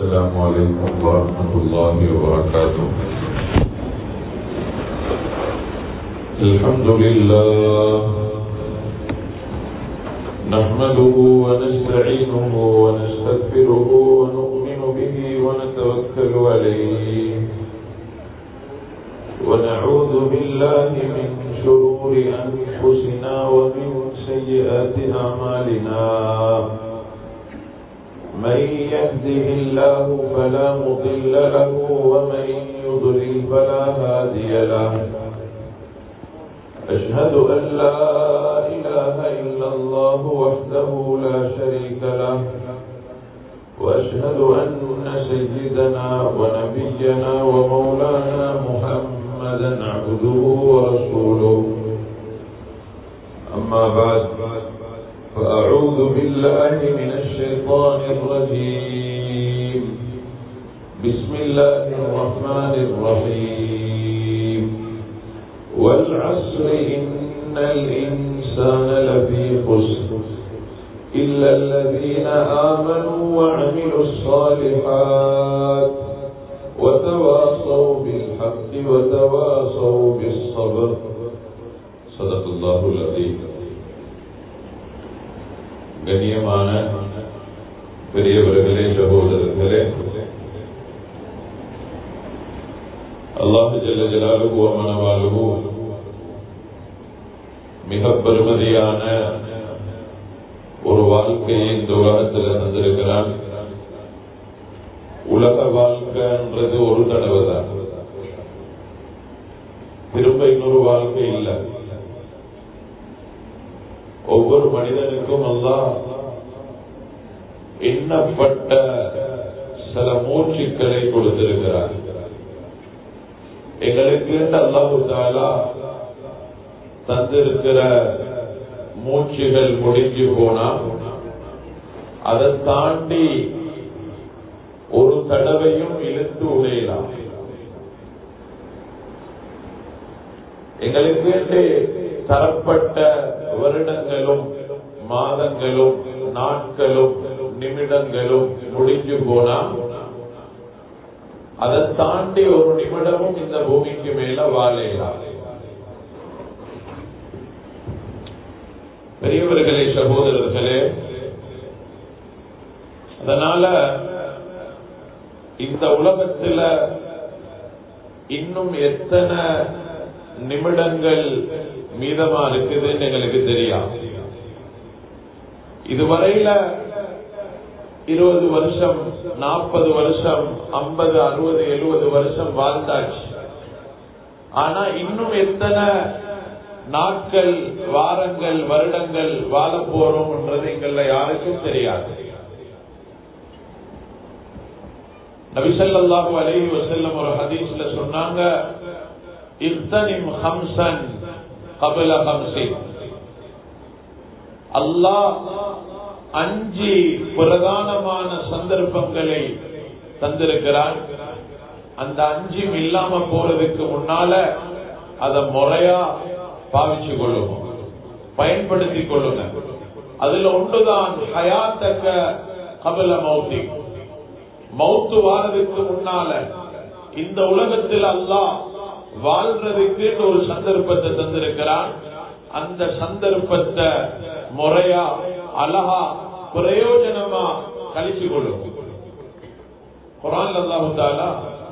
السلام عليكم ورحمة الله وبركاته الحمد لله نحمده ونستعينه ونستغفره ونؤمن به ونتوكل عليه ونعوذ بالله من شرور أنفسنا ومن سيئات أعمالنا من يهده الله فلا مضل له ومن يضلل فلا هادي له أشهد أن لا إله إلا الله وحده لا شريك له وأشهد أن سيدنا ونبينا ومولانا محمدا عبده ورسوله أما بعد فأعوذ بالله من الشيطان الرجيم بسم الله الرحمن الرحيم والعصر إن الإنسان لفي خسر إلا الذين آمنوا وعملوا الصالحات وتواصوا بالحق وتواصوا بالصبر صدق الله العظيم கண்ணியமான பெரியவர்களே சகோதரர்களே அல்லாஹு ஜல்ல ஜலாலுகு மனவாலுகு மிக பெருமதியான ஒரு வாழ்க்கையை இந்த உலகத்தில் தந்திருக்கிறான் உலக வாழ்க்கைன்றது ஒரு தடவை தான் திரும்ப இன்னொரு வாழ்க்கை இல்லை ஒவ்வொரு மனிதனுக்கும் அல்லாஹ் எண்ணப்பட்ட சில மூச்சுக்களை கொடுத்திருக்கிறார் எங்களுக்கு அல்லாஹு தாலா தந்திருக்கிற மூச்சுகள் முடிஞ்சு போனா அதை தாண்டி ஒரு தடவையும் இழுத்து உடையலாம் எங்களுக்கு தரப்பட்ட வருடங்களும் மாதங்களும் நாட்களும் நிமிடங்களும் முடிஞ்சு போனா அதை தாண்டி ஒரு நிமிடமும் இந்த பூமிக்கு மேல வாழையலாம் பெரியவர்களே சகோதரர்களே அதனால இந்த உலகத்துல இன்னும் எத்தனை நிமிடங்கள் மீதமா இருக்குதுன்னு எங்களுக்கு தெரியும் இதுவரையில இருபது வருஷம் நாற்பது வருஷம் ஐம்பது அறுபது எழுபது வருஷம் வாழ்ந்தாச்சு ஆனா இன்னும் எத்தனை நாட்கள் வாரங்கள் வருடங்கள் வாழ போறோம்ன்றது எங்கள யாருக்கும் தெரியாது நபிசல்லாஹு அலைஹி வசல்லம் ஒரு ஹதீஸ்ல சொன்னாங்க இர்தனிம் ஹம்சன் கபில ஹம்சின் அல்லாஹ் அஞ்சு பிரதானமான சந்தர்ப்பங்களை தந்திருக்கிறான் அந்த அஞ்சும் இல்லாம போறதுக்கு முன்னால அத முறையா பாவிச்சு கொள்ளுங்க பயன்படுத்தி கொள்ளுங்க அதுல ஒன்றுதான் ஹயாத்தக்க கபில மௌத்தி மௌத்து வாரதுக்கு முன்னால இந்த உலகத்தில் அல்லாஹ் வாழ்றதுக்கு ஒரு சந்தர்ப்பத்தை தந்திருக்கிறான் அந்த சந்தர்ப்பத்தை முறையா அழகா பிரயோஜனமா கழிச்சு கொள்ளும் குரான் அல்லாஹு தாலா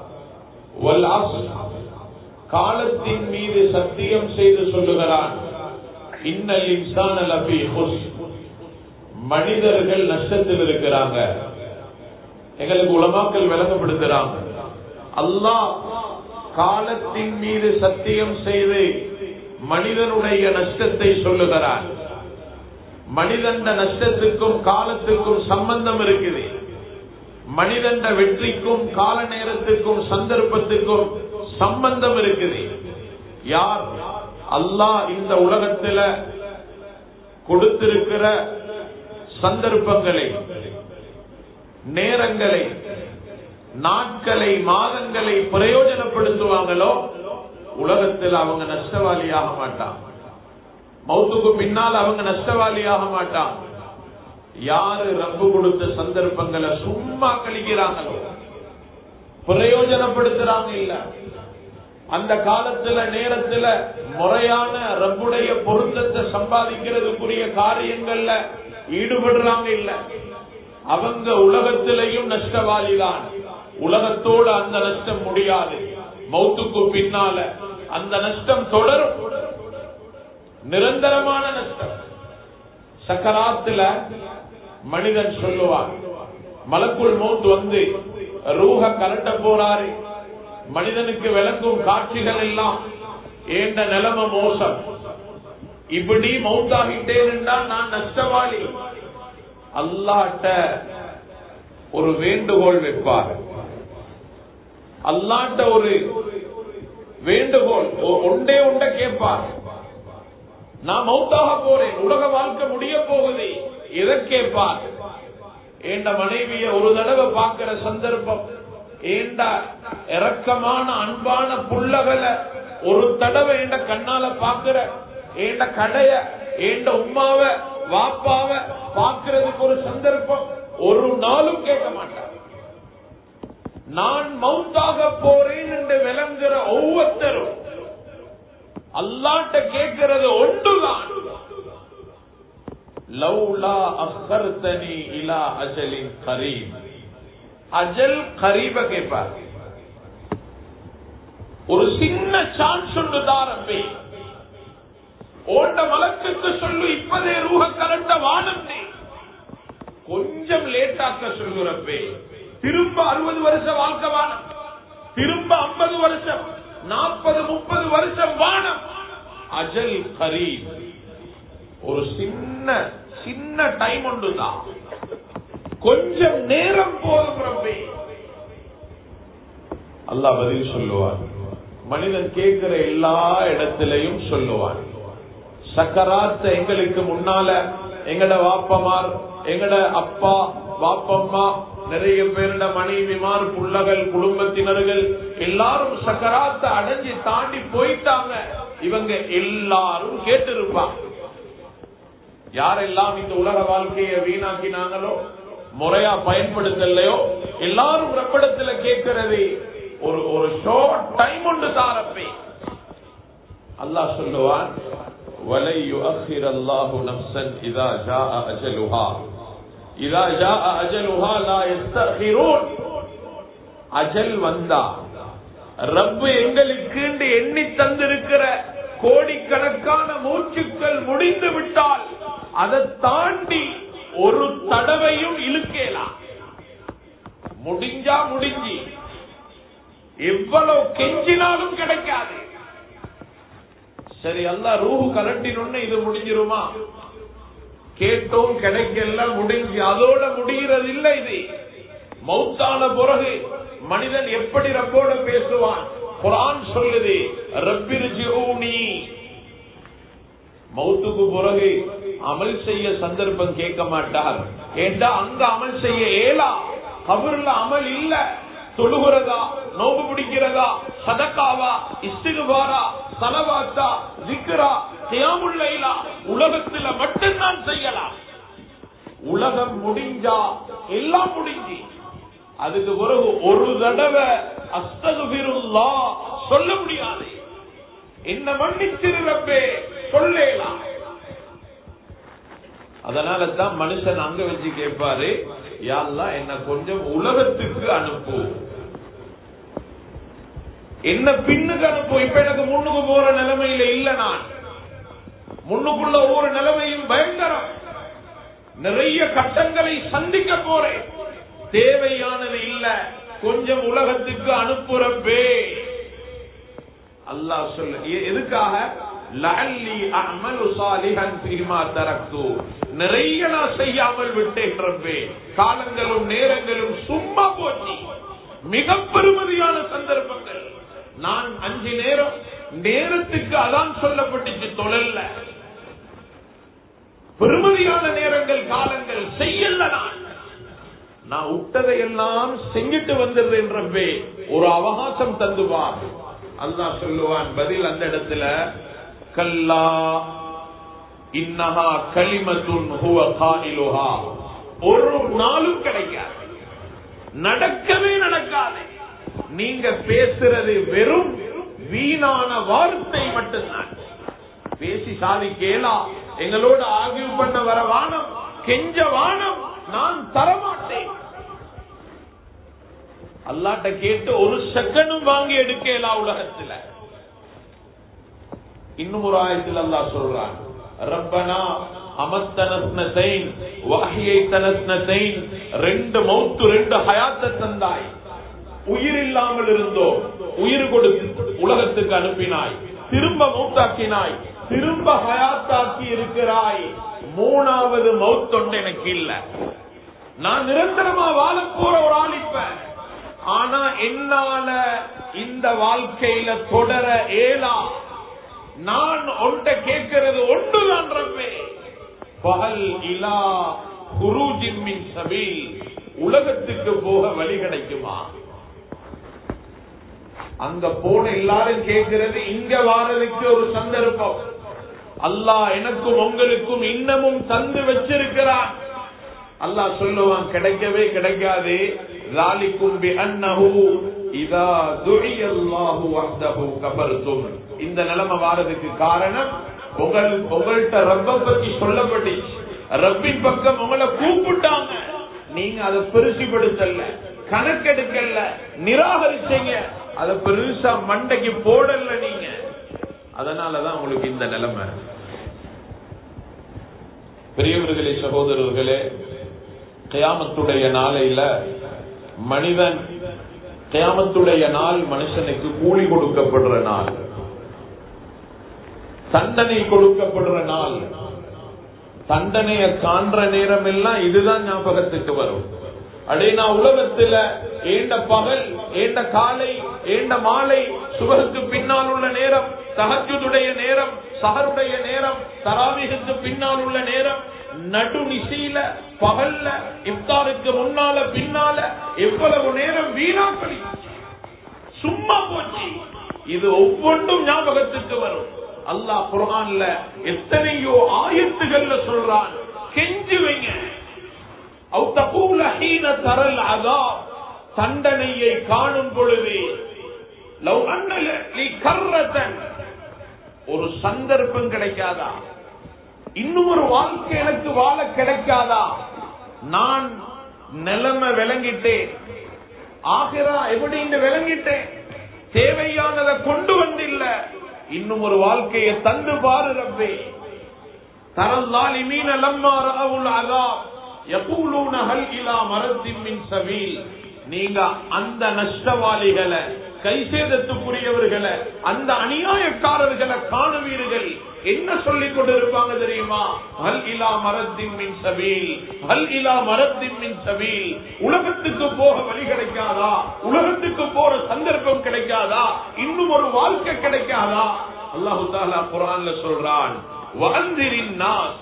காலத்தின் மீது சத்தியம் செய்து சொல்லுகிறான் இன்னல் இன்சான லபி மனிதர்கள் நஷ்டத்தில் இருக்கிறாங்க எங்களுக்கு உலமாக்கள் விளங்கப்படுத்துறாங்க அல்லாஹ் காலத்தின் மீது சத்தியம் செய்து மனிதனுடைய நஷ்டத்தை சொல்லுகிறான் மனிதண்ட நஷ்டத்துக்கும் காலத்துக்கும் சம்பந்தம் இருக்குது மனிதண்ட வெற்றிக்கும் கால நேரத்துக்கும் சந்தர்ப்பத்துக்கும் சம்பந்தம் இருக்குது யார் அல்லாஹ் இந்த உலகத்துல கொடுத்திருக்கிற சந்தர்ப்பங்களை நேரங்களை நாட்களை மாதங்களை பிரயோஜனப்படுத்துவாங்களோ உலகத்தில் அவங்க நஷ்டவாளியாக மாட்டாங்க மௌத்துக்கு பின்னால் அவங்க நஷ்டவாளியாக மாட்டாங்க யாரு ரப்பு கொடுத்த சந்தர்ப்பங்களை சும்மா கழிக்கிறாங்களோ பிரயோஜனப்படுத்துறாங்க இல்ல அந்த காலத்துல நேரத்துல முறையான ரப்புடைய பொருத்தத்தை சம்பாதிக்கிறதுக்குரிய காரியங்கள்ல ஈடுபடுறாங்க இல்ல அவங்க உலகத்திலையும் நஷ்டவாளிதான் உலகத்தோடு அந்த நஷ்டம் முடியாது மௌத்துக்கு பின்னால அந்த நஷ்டம் தொடரும் நிரந்தரமான நஷ்டம் சக்கராத்துல மனிதன் சொல்லுவான் மலக்குள் மௌத் வந்து ரூஹ கலட்ட போறாரு மனிதனுக்கு விளக்கும் காட்சிகள் எல்லாம் ஏண்ட நிலைமை மோசம் இப்படி மௌத்தாகிட்டேன் என்றால் நான் நஷ்டவாளி அல்லாட்ட ஒரு வேண்டுகோள் வைப்பார் அல்லாட்ட ஒரு வேண்டுகோள் ஒ- ஒன்றே ஒன்றை கேட்பார் நான் மௌத்தாக போறேன் உலக வாழ்க்கை முடிய போகுது எதை கேட்பார் ஏண்ட மனைவிய ஒரு தடவை பார்க்கிற சந்தர்ப்பம் ஏண்ட இரக்கமான அன்பான புள்ளகளை ஒரு தடவை ஏண்ட கண்ணால பாக்குற ஏண்ட கடைய ஏண்ட உம்மாவ வாப்பாவ பாக்குறதுக்கு ஒரு சந்தர்ப்பம் ஒரு நாளும் கேட்க மாட்டார் நான் மௌத்தாக போறேன் என்று விளங்குற ஒவ்வொருத்தரும் அல்லாட்ட கேட்கிறது ஒன்றுதான் லவ்லா அஹர்தனி இலா அஜலின் கரீம் அஜல் கரீப கேட்பார் ஒரு சின்ன சான்ஸ் ஒன்று தாரம்பே ஓண்ட மலக்குக்கு சொல்லு இப்பதே ரூஹ கரண்ட வானம் நீ கொஞ்சம் லேட்டாக்க சொல்லுறப்பே திரும்ப அறுபது வருஷம் வாழ்க்கை வானம் திரும்ப ஐம்பது வருஷம் நாற்பது முப்பது வருஷம் வானம் அஜல் கரீம் ஒரு சின்ன சின்ன டைம் ஒன்றுதான் கொஞ்சம் நேரம் போதும் ரப்பே அல்லாஹ் பதில் சொல்லுவார் மனிதன் கேட்கிற எல்லா இடத்திலையும் சொல்லுவார் சக்கராத்த எங்களுக்கு முன்னால எங்கட வாப்பமார் எங்கட அப்பா வாப்பம்மா நிறைய பேருட மனைவிமார் புள்ளகள் குடும்பத்தினர்கள் எல்லாரும் சக்கராத்த அடைஞ்சு தாண்டி போயிட்டாங்க இவங்க எல்லாரும் கேட்டிருப்பாங்க யாரெல்லாம் இந்த உலக வாழ்க்கையை வீணாக்கினாங்களோ முறையா பயன்படுத்தலையோ எல்லாரும் ரப்படத்துல கேட்கிறது ஒரு ஒரு ஷார்ட் டைம் ஒன்று தாரப்பே அல்லாஹ் சொல்லுவான் وَلَن يُؤَخِّرَ اللَّهُ نَفْسًا إِذَا جَاءَ أَجَلُهَا إِذَا جَاءَ أَجَلُهَا لَا يَسْتَأْخِرُونَ அஜல் வந்தா ரப்பு எங்களுக்கு எண்ணி தந்திருக்கிற கோடிக்கணக்கான மூச்சுக்கள் முடிந்து விட்டால் அதை தாண்டி ஒரு தடவையும் இழுக்கலாம் முடிஞ்சா முடிஞ்சு எவ்வளவு கெஞ்சினாலும் கிடைக்காது சரி அல்ல ரூஹு கலட்டினொன்னு இது முடிஞ்சிருமா கேட்டோம் கிடைக்கல முடிஞ்சு அதோட முடிகிறது இல்லை இது மௌத்தான பிறகு மனிதன் எப்படி ரப்போட பேசுவான் குரான் சொல்லுது ரப்பிரிஜிஊனி மௌத்துக்கு பிறகு அமல் செய்ய சந்தர்ப்பம் கேட்க மாட்டார் ஏண்டா அங்க அமல் செய்ய ஏலா கபர்ல அமல் இல்ல தொழுகிறதா நோம்பு பிடிக்கிறதா சதக்காவா இஸ்திகுபாரா சலவாத்தா ஜிக்ரா தியாமுல்லைலா உலகத்துல மட்டும்தான் செய்யலாம் உலகம் முடிஞ்சா எல்லாம் முடிஞ்சு அதுக்கு பிறகு ஒரு தடவை அஸ்தகுபிருல்லா சொல்ல முடியாது என்ன மன்னிச்சிருப்பே சொல்லலாம் அதனால தான் மனுஷன் அங்க வச்சு கேட்பாரு யாரெல்லாம் என்ன கொஞ்சம் உலகத்துக்கு அனுப்பு என்ன பின்னுக்கு அனுப்பு இப்ப எனக்கு முன்னுக்கு போற நிலைமையில இல்ல நான் முன்னுக்குள்ள ஒவ்வொரு நிலைமையும் பயங்கரம் நிறைய கட்டங்களை சந்திக்க போறேன் தேவையானது இல்ல கொஞ்சம் உலகத்துக்கு அனுப்புறப்பே அல்லாஹ் சொல்ல எ- எதுக்காக லஅல்லி அஅமலு சாலிஹன் ஃபீமா தரக்து நிறைய நான் செய்யாமல் விட்டேன் ரப்பே காலங்களும் நேரங்களும் சும்மா போச்சு மிக பெருமதியான சந்தர்ப்பங்கள் நான் அஞ்சு நேரம் நேரத்துக்கு அதான் சொல்லப்பட்டுச்சு தொழல்ல பெருமதியான நேரங்கள் காலங்கள் செய்யல நான் நான் விட்டதையெல்லாம் செஞ்சிட்டு வந்துடுறேன் ரப்பே ஒரு அவகாசம் தந்துவார் அல்லாஹ் சொல்லுவான் பதில் அந்த இடத்துல கல்லா இன்னஹா கலிமத்துன் ஹுவ காயிலுஹா ஒரு நாளும் கிடைக்காது நடக்கவே நடக்காது நீங்க பேசுறது வெறும் வீணான வார்த்தை மட்டும்தான் பேசி சாதிக்கேலா எங்களோட ஆகிய பண்ண வர வானம் கெஞ்ச வானம் நான் தரமாட்டேன் அல்லாட்ட கேட்டு ஒரு செகண்டும் வாங்கி எடுக்கலா உலகத்துல இன்னும் ஒரு ஆயத்தில் அல்லாஹ் சொல்றான் ரப்பனா அமத்தனஸ்னத்தைன் வாஹியை தனஸ்னத்தைன் ரெண்டு மௌத்து ரெண்டு ஹயாத்த தந்தாய் உயிர் இல்லாமல் இருந்தோம் உயிர் கொடுத்து உலகத்துக்கு அனுப்பினாய் திரும்ப மௌத்தாக்கினாய் திரும்ப ஹயாத்தாக்கி இருக்கிறாய் மூணாவது மௌத்தொண்டு எனக்கு இல்ல நான் நிரந்தரமா வாழ போற ஒரு ஆள் இப்ப ஆனா என்னால இந்த வாழ்க்கையில தொடர ஏலா நான் ஒன்றை கேட்கிறது ஒன்றுதான் ரப்பே பகல் இலா குருஜின் மின் சபீல் உலகத்துக்கு போக வழி கிடைக்குமா அங்க போன எல்லாரும் கேட்கிறது இங்க வாரதுக்கு ஒரு சந்தர்ப்பம் அல்லாஹ் எனக்கும் உங்களுக்கும் இன்னமும் தந்து வச்சிருக்கிறான் அல்லாஹ் சொல்லுவான் கிடைக்கவே கிடைக்காது லாலிக்கும் பி அன்னஹு இதா துஇயல்லாஹு வஹ்தஹு கபர்தும் இந்த நிலைமை வாரதுக்கு காரணம் உங்கள் உங்கள்கிட்ட ரப்ப பத்தி சொல்லப்பட்டுச்சு ரப்பின் பக்கம் உங்களை கூப்பிட்டாங்க நீங்க அதை பெருசுபடுத்தல கணக்கெடுக்கல நிராகரிச்சீங்க அதை பெருசா மண்டைக்கு போடல நீங்க அதனாலதான் உங்களுக்கு இந்த நிலைமை பெரியவர்களே சகோதரர்களே கயாமத்துடைய நாளையில மனிதன் கயாமத்துடைய நாள் மனுஷனுக்கு கூலி கொடுக்கப்படுற நாள் தண்டனை கொடுக்கப்படுற நாள் தண்டனைய காண்ற நேரம் எல்லாம் இதுதான் ஞாபகத்துக்கு வரும் அடே நான் உலகத்துல ஏண்ட பகல் ஏண்ட காலை ஏண்ட மாலை சுபகுக்கு பின்னால் உள்ள நேரம் தகஜுடைய நேரம் சகருடைய நேரம் தராவிகுக்கு பின்னால் உள்ள நேரம் நடு நிசையில பகல்ல இப்தாருக்கு முன்னால பின்னால எவ்வளவு நேரம் வீணாக்களி சும்மா போச்சு இது ஒவ்வொன்றும் ஞாபகத்துக்கு வரும் அல்லாஹ் குரான்ல எத்தனையோ ஆயத்துகள்ல சொல்றான் கெஞ்சு வைங்க أو تقول حين ترى العذاب தண்டனையை காணும் பொழுது லவ் அண்ணல நீ கர்ரத்தன் ஒரு சந்தர்ப்பம் கிடைக்காதா இன்னும் ஒரு வாழ்க்கை எனக்கு வாழ கிடைக்காதா நான் நிலைமை விளங்கிட்டேன் ஆகிறா எப்படி இந்த விளங்கிட்டேன் தேவையானதை கொண்டு வந்தில்ல இன்னும் ஒரு வாழ்க்கையை தந்து பாரு ரப்பே தரல்லாலி மீன லம்மா ரவுல் அதாப் யகூலூன ஹல் இலா மரத்தின் மின் சபீல் நீங்க அந்த நஷ்டவாளிகளை கைசேதத்துக்குரியவர்களை அந்த அநியாயக்காரர்களை காணுவீர்கள் என்ன சொல்லிக் கொண்டிருப்பாங்க தெரியுமா ஹல் இலா மரத்தின் மின் சபீல் ஹல் இலா மரத்தின் மின் சபீல் உலகத்துக்கு போக வழி கிடைக்காதா உலகத்துக்கு போற சந்தர்ப்பம் கிடைக்காதா இன்னும் ஒரு வாழ்க்கை கிடைக்காதா அல்லாஹு தாலா குரான்ல சொல்றான் வந்திரின் நாஸ்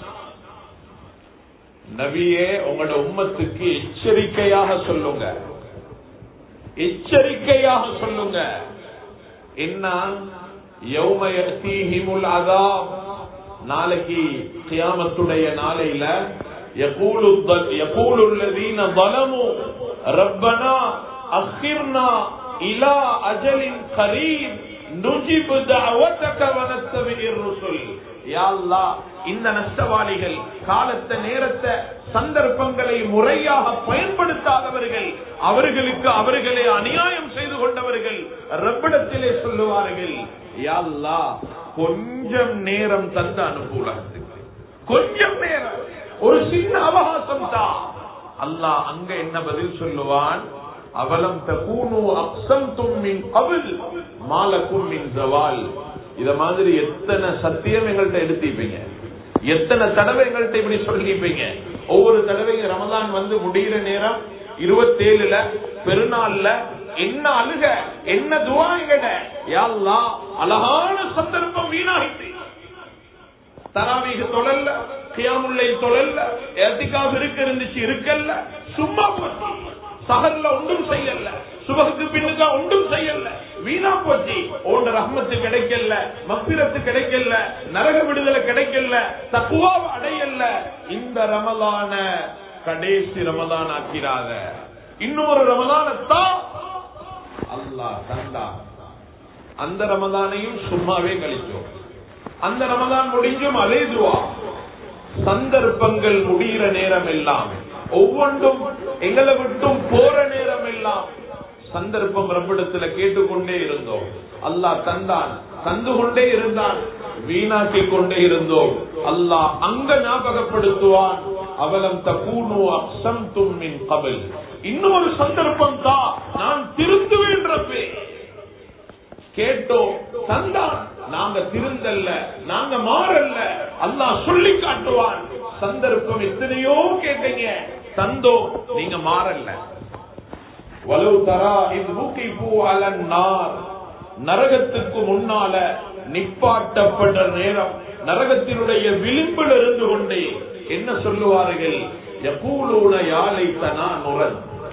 நபியே உங்களோட உம்மத்துக்கு எச்சரிக்கையாக சொல்லுங்க எச்சரிக்கையாக சொல்லுங்க என்ன யௌமயத்தீஹிமுல் அதாப் நாளைக்கு கியாமத்துடைய நாளையில يقول يقول الذين ظلموا ربنا أخرنا إلى أجل قريب نجيب دعوتك ونتبع الرسل يا الله இந்த நஷ்டவாளிகள் காலத்தை நேரத்தை சந்தர்ப்பங்களை முறையாக பயன்படுத்தாதவர்கள் அவர்களுக்கு அவர்களே அநியாயம் செய்து கொண்டவர்கள் ரப்பிடத்திலே சொல்லுவார்கள் யாழ்லா கொஞ்சம் நேரம் தந்த அனுகூலத்துக்கு கொஞ்சம் நேரம் ஒரு சின்ன அவகாசம் தான் அல்லாஹ் அங்க என்ன பதில் சொல்லுவான் அவலம் தகூனு அப்சம் தும்மின் கபில் மாலக்கும் மின் ஜவால் இத மாதிரி எத்தனை சத்தியம் எங்கள்கிட்ட எடுத்திப்பீங்க எத்தனை தடவை எங்கள்கிட்ட இப்படி சொல்லிப்பீங்க ஒவ்வொரு தடவையும் ரமதான் வந்து முடிகிற நேரம் இருபத்தேழுல பெருநாள்ல என்ன அழுக என்ன துவாங்கட யாழ்லா அழகான சந்தர்ப்பம் வீணாகிட்டு தராவீக தொழல்ல கியாமுல்லை தொழல்ல ஏத்திக்காக இருக்க இருந்துச்சு இருக்கல்ல சும்மா போச்சு சகல்ல ஒன்றும் செய்யல சுபகுக்கு பின்னுக்கா ஒன்றும் செய்யல வீணா போச்சு ஓண்ட ரஹ்மத்து கிடைக்கல மப்பிரத்து கிடைக்கல நரக விடுதலை கிடைக்கல தக்குவாவை அடையல இந்த ரமலான கடைசி ரமதான் ஆக்கிறாத இன்னொரு ரமதானத்தான் அல்லாஹ் தந்தா அந்த ரமதானையும் சும்மாவே கழிச்சோம் அந்த ரமதான் முடிஞ்சும் அதே துவா சந்தர்ப்பங்கள் முடிகிற நேரம் எல்லாம் ஒவ்வொன்றும் எங்களை விட்டும் போற நேரம் எல்லாம் சந்தர்ப்பம் ரப்பிடத்துல கேட்டுக்கொண்டே இருந்தோம் அல்லாஹ் தந்தான் தந்து கொண்டே இருந்தான் வீணாக்கி கொண்டே இருந்தோம் அல்லாஹ் அங்க ஞாபகப்படுத்துவான் அவலம் தகூனு அக்ஷம் தும்மின் கபல் இன்னொரு சந்தர்ப்பம் தான் நான் திருத்துவேன் ரப்பே கேட்டோம் தந்தான் நாங்க திருந்தல்ல நாங்க மாறல்ல அல்லாஹ் சொல்லி காட்டுவான் சந்தர்ப்பம் எத்தனையோ கேட்டீங்க தந்தோம் நீங்க மாறல்ல வலு தரா இது பூ அலன்னார் நரகத்துக்கு முன்னால நிப்பாட்டப்பட்ட நேரம் நரகத்தினுடைய விளிம்பில் இருந்து கொண்டே என்ன சொல்லுவார்கள் எப்பூலூன யாலை தனா நுரன்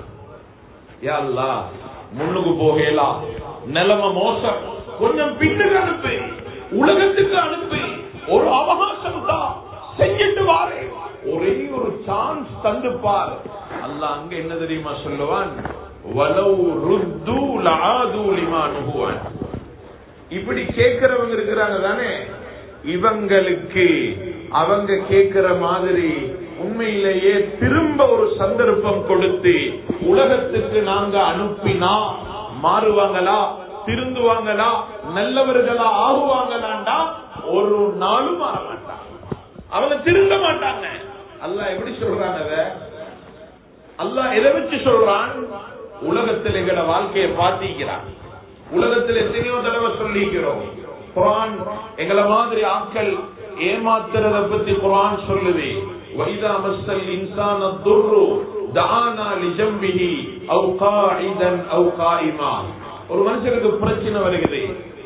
யா அல்லாஹ், முன்னுக்கு போகலாம் நிலைமை மோசம் கொஞ்சம் பின்னுக்கு அனுப்பு உலகத்துக்கு அனுப்பி ஒரு அவகாசம் தான் செஞ்சிட்டு வாரே ஒரே ஒரு சான்ஸ் தந்து பார் அல்லாஹ் அங்க என்ன தெரியுமா சொல்லுவான் வலவு ருத்து லஆது லிமா நுஹுவன் இப்படி கேட்கிறவங்க இருக்கிறாங்க தானே இவங்களுக்கு அவங்க கேட்கிற மாதிரி உண்மையிலேயே திரும்ப ஒரு சந்தர்ப்பம் கொடுத்து உலகத்துக்கு நாங்க அனுப்பினா மாறுவாங்களா திருந்துவாங்களா நல்லவர்களா ஆகுவாங்களாண்டா ஒரு நாளும் மாற மாட்டாங்க அவங்க திருந்த மாட்டாங்க அல்லாஹ் எப்படி சொல்றான் அத அல்லாஹ் எதை வச்சு சொல்றான் உலகத்தில் எங்கட வாழ்க்கையை பாத்திக்கிறான் உலகத்தில் எத்தனையோ தடவை சொல்லிக்கிறோம் குரான் எங்களை மாதிரி ஆட்கள் ஏமாத்துறத பத்தி குரான் சொல்லுது வைதா மஸ்தல் இன்சான துர்ரு தானா லிஜம்பிஹி அவு காஇதன் அவு காயிமா ஒரு மனுஷனுக்கு பிரச்சனை வருகிறது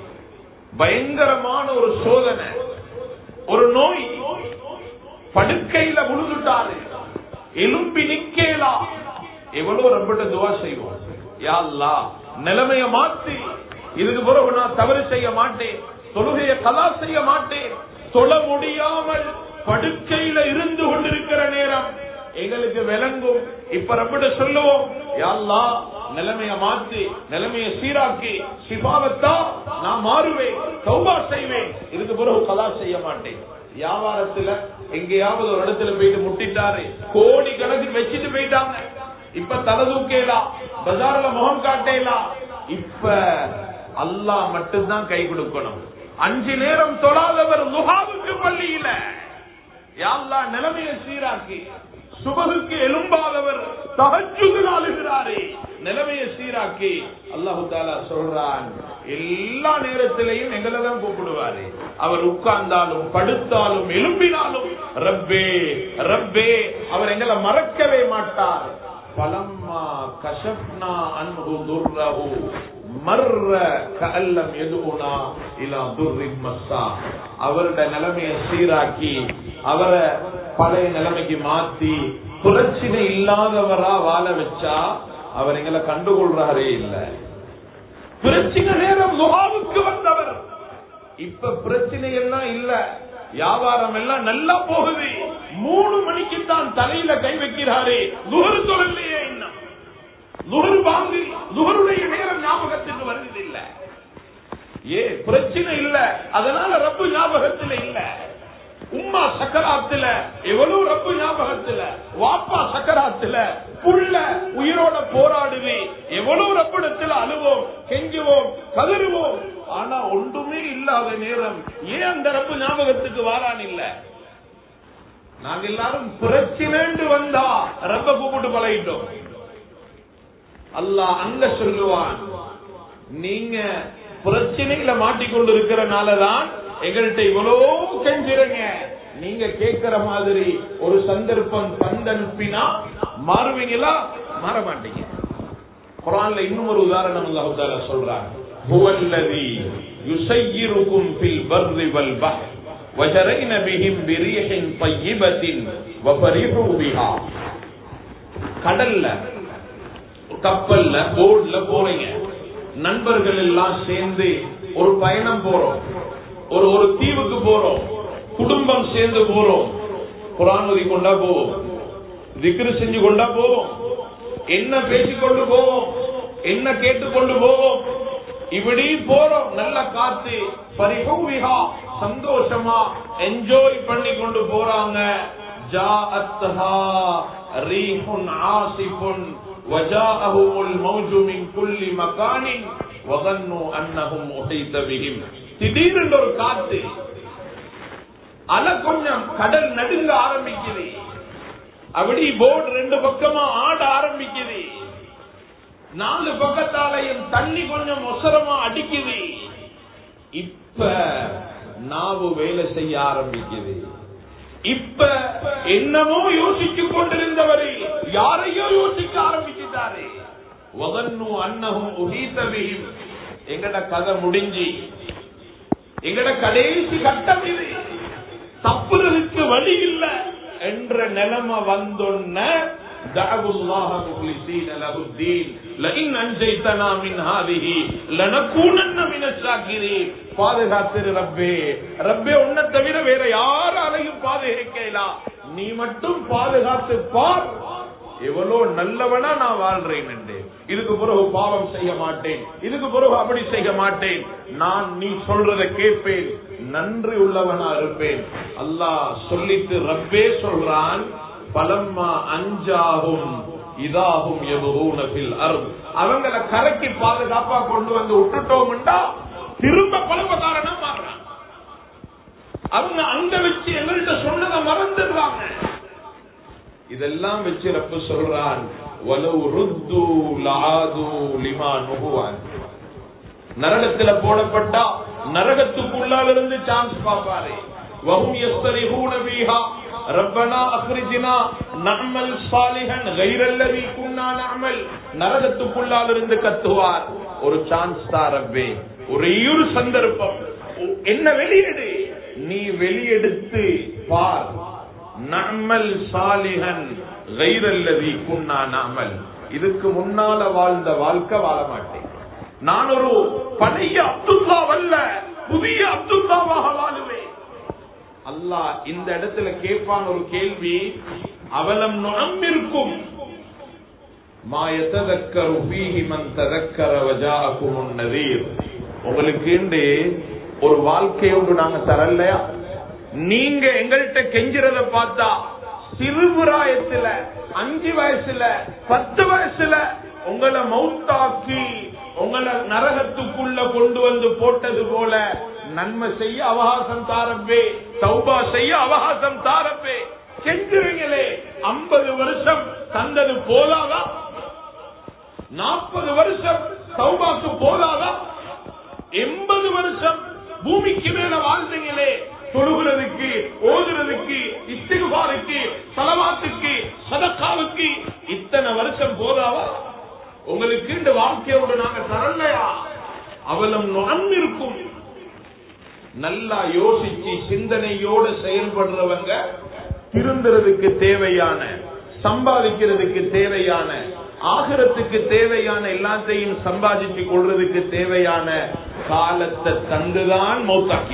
பயங்கரமான ஒரு சோதனை ஒரு நோய் படுக்கையில விழுந்துட்டாரு எலும்பி நிக்கலா எவ்வளவு ரப்பிட்ட துவா செய்வோம் யா அல்லாஹ் நிலைமைய மாத்தி இதுக்கு பிறகு நான் தவறு செய்ய மாட்டேன் தொழுகைய கலா செய்ய மாட்டேன் தொழ முடியாமல் படுக்கையில இருந்து கொண்டிருக்கிற நேரம் எங்களுக்கு விளங்கும் இப்ப ரப்பிட்ட சொல்லுவோம் யா அல்லாஹ் நிலைமைய மாத்தி நிலைமைய சீராக்கி சிபாவத்தா நான் மாறுவேன் சௌபா செய்வேன் இதுக்கு பிறகு கலா செய்ய மாட்டேன் வியாபாரத்துல எங்கேயாவது ஒரு இடத்துல போயிட்டு முட்டிட்டாரு கோடி கணக்கு வச்சுட்டு போயிட்டாங்க இப்ப தலை தூக்கலாம் பஜார்ல முகம் காட்டலாம் இப்ப அல்லாஹ் மட்டும்தான் கை கொடுக்கணும் அஞ்சு நேரம் தொழாதவர் முகாவுக்கு பள்ளியில யாழ்லா நிலைமையை சீராக்கி சுபகுக்கு எலும்பாதவர் தகச்சுது நாளுகிறாரே நிலைமையை சீராக்கி அல்லாஹு தாலா சொல்றான் எல்லா நேரத்திலையும் எங்களை தான் கூப்பிடுவாரு அவர் உட்கார்ந்தாலும் படுத்தாலும் எலும்பினாலும் ரப்பே ரப்பே அவர் எங்களை மறக்கவே மாட்டார் பலம்மா கஷப்னா அன்பு துர்ரஹு மர்ர கல்லம் எதுனா இலா துர்ரின் மஸ்ஸா அவருடைய நிலைமையை சீராக்கி அவரை பழைய நிலைமைக்கு மாத்தி பிரச்சனை இல்லாதவரா வாழ வச்சா அவர் எங்களை கண்டுகொள்றாரே இல்ல பிரச்சனை நேரம் முகாவுக்கு வந்தவர் இப்ப பிரச்சனை எல்லாம் இல்ல வியாபாரம் எல்லாம் நல்லா போகுது மூணு மணிக்கு தான் தலையில கை வைக்கிறாரே நுகர் தொழிலையே இன்னும் நுகர் வாங்கி நுகருடைய நேரம் ஞாபகத்துக்கு வருவது இல்ல ஏ பிரச்சனை இல்ல அதனால ரப்பு ஞாபகத்துல இல்ல உம்மா சக்கராத்துல எவ்வளவு ரப்பு ஞாபகத்துல வாப்பா சக்கராத்துல புள்ள உயிரோட போராடுவே எவ்வளவு ரப்பிடத்துல அழுவோம் கெஞ்சுவோம் கதறுவோம் ஆனா ஒன்றுமே இல்லாத நேரம் ஏன் அந்த ரப்பு ஞாபகத்துக்கு வாரான் இல்ல நாங்க எல்லாரும் பிரச்சனைண்டு வந்தா ரப்ப கூப்பிட்டு பழகிட்டோம் அல்லாஹ் அங்க சொல்லுவான் நீங்க பிரச்சனையில மாட்டிக்கொண்டு இருக்கிறனாலதான் எங்கள்கிட்ட இவ்வளோ கெஞ்சிருங்க நீங்க கேட்கிற மாதிரி ஒரு சந்தர்ப்பம் தந்தனுப்பினா மாறுவீங்களா மாற மாட்டீங்க குரான்ல இன்னும் ஒரு உதாரணம் அல்லாஹு தாலா சொல்றான் هو الذي يسيركم في البر والبحر وجرين بهم بريح طيبة وفرحوا بها கடல்ல கப்பல்ல போட்ல போறீங்க நண்பர்கள் எல்லாம் சேர்ந்து ஒரு பயணம் போறோம் ஒரு ஒரு தீவுக்கு போறோம் குடும்பம் சேர்ந்து போறோம் குரான் ஓதி கொண்டா போவோம் திக்ரு செஞ்சு கொண்டா போவோம் என்ன பேசிக்கொண்டு போவோம் என்ன கேட்டுக்கொண்டு போவோம் இப்படி போறோம் நல்ல காத்து பரிபூவிகா சந்தோஷமா என்ஜாய் பண்ணி கொண்டு போறாங்க ஜாஅத்ஹா ரீஹுன் ஆசிஃபுன் وجاءهم الموج من كل مكان وظنوا انهم احيط بهم திடீரென்று ஒரு காத்து அல கொஞ்சம் கடல் நடுங்க ஆரம்பிக்குது அப்படி போர்டு ரெண்டு பக்கமா ஆட ஆரம்பிக்குது நாலு பக்கத்தாலையும் தண்ணி கொஞ்சம் ஒசரமா அடிக்குது இப்ப நாவு வேலை செய்ய ஆரம்பிக்குது இப்ப என்னமோ யோசிச்சு கொண்டிருந்தவரை யாரையோ யோசிக்க ஆரம்பிச்சுட்டாரு வதன்னு அன்னகும் உகீதவியும் எங்கட கதை முடிஞ்சு எங்கட கடைசி கட்டம் இது தப்புறதுக்கு வழி இல்ல என்ற நிலைமை வந்தொன்ன دعوا الله مخلصين له الدين لئن انجيتنا من هذه لنكونن من الشاكرين பாதுகாத்திரு ரப்பே ரப்பே உன்னை தவிர வேற யாராலையும் பாதுகாக்கலாம் நீ மட்டும் பாதுகாத்து பார் எவ்வளவு நல்லவனா நான் வாழ்றேன் என்று இதுக்கு பிறகு பாவம் செய்ய மாட்டேன் இதுக்கு பிறகு அப்படி செய்ய மாட்டேன் நான் நீ சொல்றத கேட்பேன் நன்றி உள்ளவனா இருப்பேன் அல்லாஹ் சொல்லிட்டு ரப்பே சொல்றான் பலம்மா அஞ்சாகும் இதாகும் எதுவும் அருள் அவங்களை கரைக்கு பாதுகாப்பா கொண்டு வந்து விட்டுட்டோம்டா திரும்ப பலவதாரணம் மாறுறான் அவங்க அங்க வச்சு எங்கள்கிட்ட சொன்னதை மறந்துடுறாங்க இதெல்லாம் வச்சு ரப்பு சொல்றான் வலவு ருத்து லாது லிமா நுகுவான் நரகத்துல போடப்பட்டா நரகத்துக்குள்ளால இருந்து சான்ஸ் பாப்பாரு வஹும் யஸ்தரிஹூன ஃபீஹா ரப்பனா அக்ரிஜ்னா நஅமல் சாலிஹன் கைரல்லதி குன்னா நஅமல் நரகத்துக்குள்ளால இருந்து கத்துவார் ஒரு சான்ஸ் தான் ரப்பே ஒரே ஒரு சந்தர்ப்பம் என்ன வெளியெடு நீ வெளியெடுத்து பார் நஅமல் சாலிஹன் கைரல்லதி குன்னா நஅமல் இதுக்கு முன்னால வாழ்ந்த வாழ்க்கை வாழ மாட்டேன் நான் ஒரு பழைய அப்துல்லா வல்ல புதிய அப்துல்லாவாக வாழுவேன் அல்லாஹ் இந்த இடத்துல கேட்பான் ஒரு கேள்வி அவலம் நுழம்பிருக்கும் மாயத்ததக்கரு ஃபீஹி மன் ததக்கர வஜாஅகுமுன் நதீர் உங்களுக்கு ஒரு வாழ்க்கையோடு நாங்க தரலையா நீங்க எங்கள்கிட்ட கெஞ்சுறத பார்த்தா சிறுபுராயத்துல அஞ்சு வயசுல பத்து வயசுல உங்களை மௌத்தாக்கி உங்களை நரகத்துக்குள்ள கொண்டு வந்து போட்டது போல நன்மை செய்ய அவகாசம் தாரப்பே சௌபா செய்ய அவகாசம் தாரப்பே கெஞ்சுவீங்களே ஐம்பது வருஷம் தந்தது போதாதா நாற்பது வருஷம் சௌபாக்கு போதாதா எண்பது வருஷம் பூமிக்கு மேல வாழ்ந்தீங்களே தொழுகிறதுக்கு ஓதுறதுக்கு இஸ்திகுபாருக்கு சலவாத்துக்கு சதக்காவுக்கு இத்தனை வருஷம் போதாவா உங்களுக்கு இந்த வாழ்க்கையோடு நாங்க தரலையா அவலம் நுழந்திருக்கும் நல்லா யோசிச்சு சிந்தனையோட செயல்படுறவங்க திருந்துறதுக்கு தேவையான சம்பாதிக்கிறதுக்கு தேவையான ஆகிரத்துக்கு தேவையான எல்லாத்தையும் சம்பாதிச்சு கொள்றதுக்கு தேவையான காலத்தை தந்துதான் மௌத்தாக்கி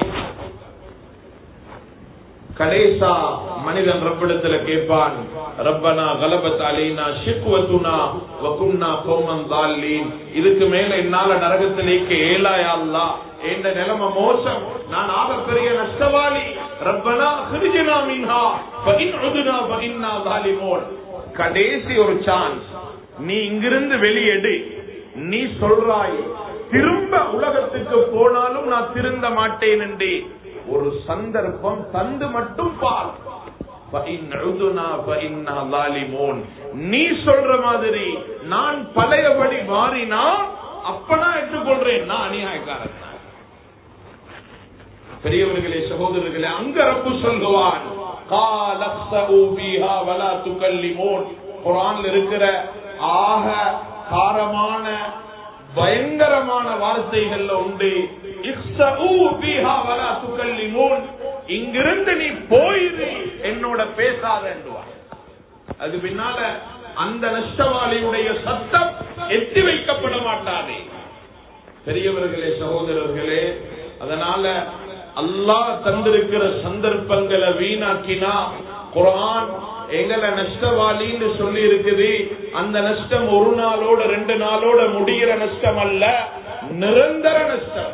கடைசா மனிதன் ரப்பிடத்துல கேட்பான் ரப்பனா கலபத் அலைனா ஷிக்வத்துனா வகுன்னா கோமன் தால்லீன் இதுக்கு மேல என்னால நரகத்திலேக்கு ஏலாயா அல்லா என்ற நிலைமை மோசம் நான் ஆகப்பெரிய நஷ்டவாளி ரப்பனா ஹிருஜினா மின்ஹா ஃபஇன் உதுனா ஃபஇன்னா ஸாலிமூன் கடைசி ஒரு சான்ஸ் நீ இங்கிருந்து வெளியெடு நீ சொல்றாய் திரும்ப உலகத்துக்கு போனாலும் நான் திருந்த மாட்டேன் என்று ஒரு சந்தர்ப்பம் தந்து மட்டும் பார் நீ சொல்ற மாதிரி நான் பழையபடி மாறினா அப்ப நான் ஏற்றுக்கொள்றேன் நான் அநியாயக்காரன் பெரியவர்களே சகோதரர்களே அங்க ரப்பு சொல்லுவான் குரான்ல இருக்கிற ஆக காரமான பயங்கரமான வார்த்தைகள்ல உண்டு இங்கிருந்து நீ போயிரு என்னோட பேசாத என்றுவார் அது பின்னால அந்த நஷ்டவாளியுடைய சத்தம் எத்தி வைக்கப்பட மாட்டாதே பெரியவர்களே சகோதரர்களே அதனால அல்லாஹ் தந்திருக்கிற சந்தர்ப்பங்களை வீணாக்கினா குரான் எங்களை நஷ்டவாளின்னு சொல்லி இருக்குது அந்த நஷ்டம் ஒரு நாளோட ரெண்டு நாளோட முடிகிற நஷ்டம் அல்ல நிரந்தர நஷ்டம்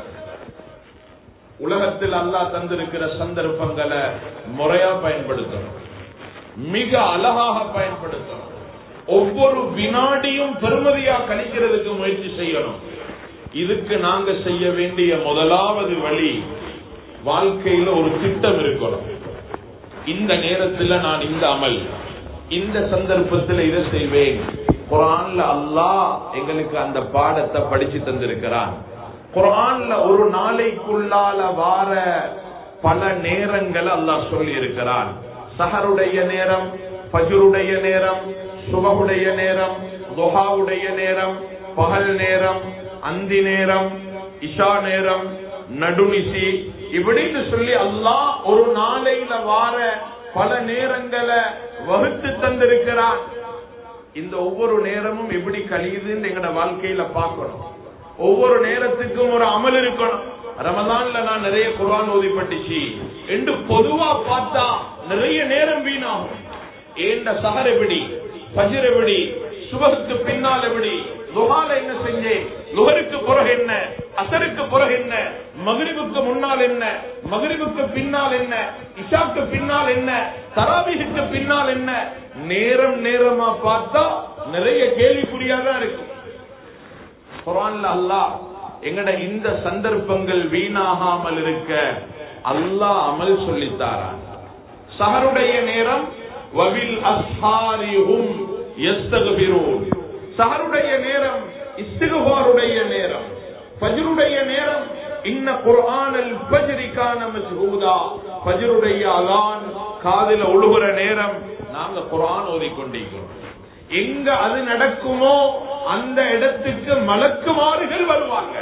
உலகத்தில் அல்லாஹ் தந்திருக்கிற சந்தர்ப்பங்களை முறையா பயன்படுத்தணும் மிக அழகாக பயன்படுத்தணும் ஒவ்வொரு வினாடியும் பெருமதியா கணிக்கிறதுக்கு முயற்சி செய்யணும் இதுக்கு நாங்க செய்ய வேண்டிய முதலாவது வழி வாழ்க்கையில ஒரு திட்டம் இருக்கணும் இந்த நேரத்துல நான் இந்த அமல் இந்த சந்தர்ப்பத்தில் இதை செய்வேன் குரான்ல அல்லாஹ் எங்களுக்கு அந்த பாடத்தை படிச்சு தந்திருக்கிறான் குரான்ல ஒரு நாளைக்குள்ளால வார பல நேரங்கள் அல்லாஹ் சொல்லி இருக்கிறான் சஹருடைய நேரம் பஜருடைய நேரம் சுபகுடைய நேரம் துஹாவுடைய நேரம் பகல் நேரம் அந்தி நேரம் இஷா நேரம் நடுநிசி இப்படின்னு சொல்லி அல்லாஹ் ஒரு நாளையில வார பல நேரங்களை வகுத்து தந்திருக்கிறான் இந்த ஒவ்வொரு நேரமும் எப்படி கழியுதுன்னு எங்கட வாழ்க்கையில பார்க்கணும் ஒவ்வொரு நேரத்துக்கும் ஒரு அமல் இருக்கணும் ரமதான்ல நான் நிறைய குர்ஆன் ஓதிப்பட்டுச்சு என்று பொதுவா பார்த்தா நிறைய நேரம் வீணாகும் ஏண்ட சஹர் எப்படி பஜர் எப்படி சுபகுக்கு பின்னால் எப்படி லுஹால என்ன செஞ்சேன் லுஹருக்கு பிறகு என்ன அசருக்கு பிறகு என்ன மகிரிவுக்கு முன்னால் என்ன மகிரிவுக்கு பின்னால் என்ன இஷாக்கு பின்னால் என்ன தராபிகுக்கு பின்னால் என்ன நேரம் நேரமா பார்த்தா நிறைய கேள்விக்குறியாதான் இருக்கும் குரான்ல அல்லாஹ் எங்கட இந்த சந்தர்ப்பங்கள் வீணாகாமல் இருக்க அல்லாஹ் அமல் சொல்லித்தாரான் சஹருடைய நேரம் வவில் அஸ்ஹாரிஹும் யஸ்தக்பிரூன் சஹருடைய நேரம் இஸ்திகுபாருடைய நேரம் ஃபஜ்ருடைய நேரம் இன்ன குர்ஆனல் ஃபஜ்ரி கான மஸ்ஹூதா ஃபஜ்ருடைய அலான் காதில ஒழுகுற நேரம் நாங்க குர்ஆன் ஓதிக்கொண்டிருக்கிறோம் எங்க அது நடக்குமோ அந்த இடத்துக்கு மலக்குமாறுகள் வருவாங்க